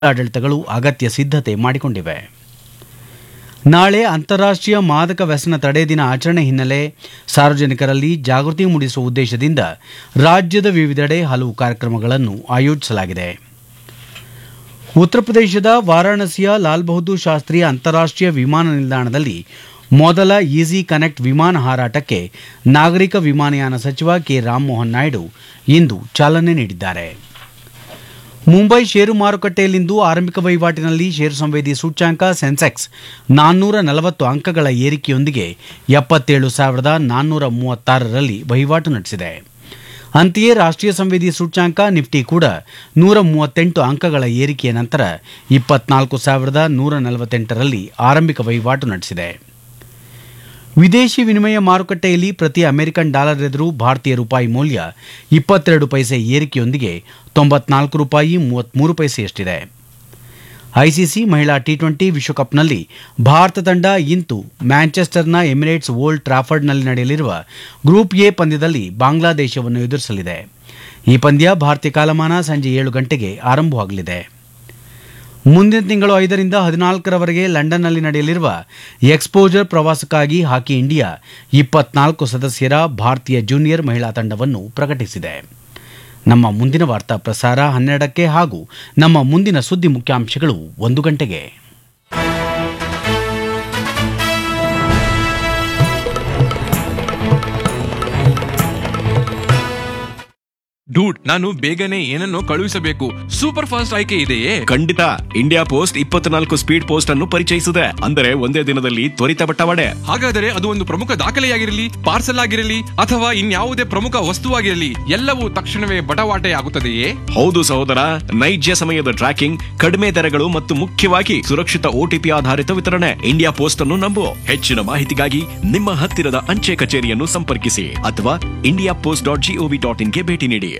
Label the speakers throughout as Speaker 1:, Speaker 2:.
Speaker 1: ಆಡಳಿತಗಳು ಅಗತ್ಯ ಸಿದ್ಧತೆ ಮಾಡಿಕೊಂಡಿವೆ ನಾಳೆ ಅಂತಾರಾಷ್ಟ್ರೀಯ ಮಾದಕ ವ್ಯಸನ ತಡೆ ದಿನ ಆಚರಣೆ ಹಿನ್ನೆಲೆ ಸಾರ್ವಜನಿಕರಲ್ಲಿ ಜಾಗೃತಿ ಮೂಡಿಸುವ ಉದ್ದೇಶದಿಂದ ರಾಜ್ಯದ ವಿವಿಧೆಡೆ ಹಲವು ಕಾರ್ಯಕ್ರಮಗಳನ್ನು ಆಯೋಜಿಸಲಾಗಿದೆ ಉತ್ತರ ಪ್ರದೇಶದ ವಾರಾಣಸಿಯ ಲಾಲ್ ಬಹದ್ದೂರ್ ಶಾಸ್ತ್ರಿ ಅಂತಾರಾಷ್ಟ್ರೀಯ ವಿಮಾನ ನಿಲ್ದಾಣದಲ್ಲಿ ಮೊದಲ ಈಸಿ ಕನೆಕ್ಟ್ ವಿಮಾನ ಹಾರಾಟಕ್ಕೆ ನಾಗರಿಕ ವಿಮಾನಯಾನ ಸಚಿವ ಕೆ ರಾಮಮೋಹನ್ ನಾಯ್ಡು ಇಂದು ಚಾಲನೆ ನೀಡಿದ್ದಾರೆ ಮುಂಬೈ ಷೇರು ಮಾರುಕಟ್ಟೆಯಲ್ಲಿಂದು ಆರಂಭಿಕ ವಹಿವಾಟಿನಲ್ಲಿ ಷೇರು ಸಂವೇದಿ ಸೂಚ್ಯಾಂಕ ಸೆನ್ಸೆಕ್ಸ್ ನಾನ್ನೂರ ನಲವತ್ತು ಅಂಕಗಳ ಏರಿಕೆಯೊಂದಿಗೆ ಎಪ್ಪತ್ತೇಳು ಸಾವಿರದ ನಾನ್ನೂರ ಮೂವತ್ತಾರರಲ್ಲಿ ವಹಿವಾಟು ನಡೆಸಿದೆ ಅಂತೆಯೇ ರಾಷ್ಟ್ರೀಯ ಸಂವೇದಿ ಸೂಚ್ಯಾಂಕ ನಿಫ್ಟಿ ಕೂಡ ನೂರ ಮೂವತ್ತೆಂಟು ಅಂಕಗಳ ಏರಿಕೆಯ ನಂತರ ಇಪ್ಪತ್ನಾಲ್ಕು ಸಾವಿರದ ನೂರ ನಲವತ್ತೆಂಟರಲ್ಲಿ ಆರಂಭಿಕ ವಹಿವಾಟು ನಡೆಸಿದೆ ವಿದೇಶಿ ವಿನಿಮಯ ಮಾರುಕಟ್ಟೆಯಲ್ಲಿ ಪ್ರತಿ ಅಮೆರಿಕನ್ ಡಾಲರ್ ಎದುರು ಭಾರತೀಯ ರೂಪಾಯಿ ಮೌಲ್ಯ ಇಪ್ಪತ್ತೆರಡು ಪೈಸೆ ಏರಿಕೆಯೊಂದಿಗೆ ತೊಂಬತ್ನಾಲ್ಕು ರೂಪಾಯಿ ಮೂವತ್ಮೂರು ಪೈಸೆಯಷ್ಟಿದೆ ಐಸಿಸಿ ಮಹಿಳಾ ಟಿ ಟ್ವೆಂಟಿ ವಿಶ್ವಕಪ್ನಲ್ಲಿ ಭಾರತ ತಂಡ ಇಂದು ಮ್ಯಾಂಚೆಸ್ಟರ್ನ ಎಮಿರೇಟ್ಸ್ ಓಲ್ಡ್ ಟ್ರಾಫರ್ಡ್ನಲ್ಲಿ ನಡೆಯಲಿರುವ ಗ್ರೂಪ್ ಎ ಪಂದ್ಯದಲ್ಲಿ ಬಾಂಗ್ಲಾದೇಶವನ್ನು ಎದುರಿಸಲಿದೆ ಈ ಪಂದ್ಯ ಭಾರತೀಯ ಕಾಲಮಾನ ಸಂಜೆ ಏಳು ಗಂಟೆಗೆ ಆರಂಭವಾಗಲಿದೆ ಮುಂದಿನ ತಿಂಗಳು ಐದರಿಂದ ಹದಿನಾಲ್ಕರವರೆಗೆ ಲಂಡನ್ನಲ್ಲಿ ನಡೆಯಲಿರುವ ಎಕ್ಸ್ಪೋಜರ್ ಪ್ರವಾಸಕ್ಕಾಗಿ ಹಾಕಿ ಇಂಡಿಯಾ ಇಪ್ಪತ್ನಾಲ್ಕು ಸದಸ್ಯರ ಭಾರತೀಯ ಜೂನಿಯರ್ ಮಹಿಳಾ ತಂಡವನ್ನು ಪ್ರಕಟಿಸಿದೆ ನಮ್ಮ ಮುಂದಿನ ವಾರ್ತಾ ಪ್ರಸಾರ ಹನ್ನೆರಡಕ್ಕೆ ಹಾಗೂ ನಮ್ಮ ಮುಂದಿನ ಸುದ್ದಿ ಮುಖ್ಯಾಂಶಗಳು ಒಂದು ಗಂಟೆಗೆ
Speaker 2: ಡೂಡ್ ನಾನು ಬೇಗನೆ ಏನನ್ನೋ ಕಳುಹಿಸಬೇಕು ಸೂಪರ್ ಫಾಸ್ಟ್ ಆಯ್ಕೆ ಇದೆಯೇ
Speaker 3: ಖಂಡಿತ ಇಂಡಿಯಾ ಪೋಸ್ಟ್ ಇಪ್ಪತ್ನಾಲ್ಕು ಸ್ಪೀಡ್ ಪೋಸ್ಟ್ ಅನ್ನು ಪರಿಚಯಿಸಿದೆ ಅಂದರೆ ಒಂದೇ ದಿನದಲ್ಲಿ ತ್ವರಿತ ಬಟ್ಟವಾಡೆ
Speaker 2: ಹಾಗಾದರೆ ಅದು ಒಂದು ಪ್ರಮುಖ ದಾಖಲೆಯಾಗಿರಲಿ ಪಾರ್ಸಲ್ ಆಗಿರಲಿ ಅಥವಾ ಇನ್ಯಾವುದೇ ಪ್ರಮುಖ ವಸ್ತುವಾಗಿರಲಿ ಎಲ್ಲವೂ ತಕ್ಷಣವೇ ಬಟವಾಟೆ ಆಗುತ್ತದೆಯೇ
Speaker 3: ಹೌದು ಸಹೋದರ ನೈಜ ಸಮಯದ ಟ್ರ್ಯಾಕಿಂಗ್ ಕಡಿಮೆ ದರಗಳು ಮತ್ತು ಮುಖ್ಯವಾಗಿ ಸುರಕ್ಷಿತ ಓಟಿಪಿ ಆಧಾರಿತ ವಿತರಣೆ ಇಂಡಿಯಾ ಪೋಸ್ಟ್ ಅನ್ನು ನಂಬು ಹೆಚ್ಚಿನ ಮಾಹಿತಿಗಾಗಿ ನಿಮ್ಮ ಹತ್ತಿರದ ಅಂಚೆ ಕಚೇರಿಯನ್ನು ಸಂಪರ್ಕಿಸಿ ಅಥವಾ India post dot GOV dot ಇನ್ಗೆ ಭೇಟಿ ನೀಡಿ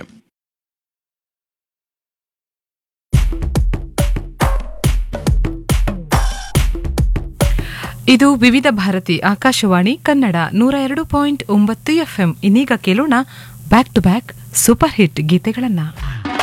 Speaker 4: ಇದು ವಿವಿಧ ಭಾರತಿ ಆಕಾಶವಾಣಿ ಕನ್ನಡ ನೂರ ಎರಡು ಪಾಯಿಂಟ್ ಒಂಬತ್ತು ಎಫ್ಎಂ ಇನ್ನೀಗ ಕೇಳೋಣ back to back super hit ಗೀತೆಗಳನ್ನ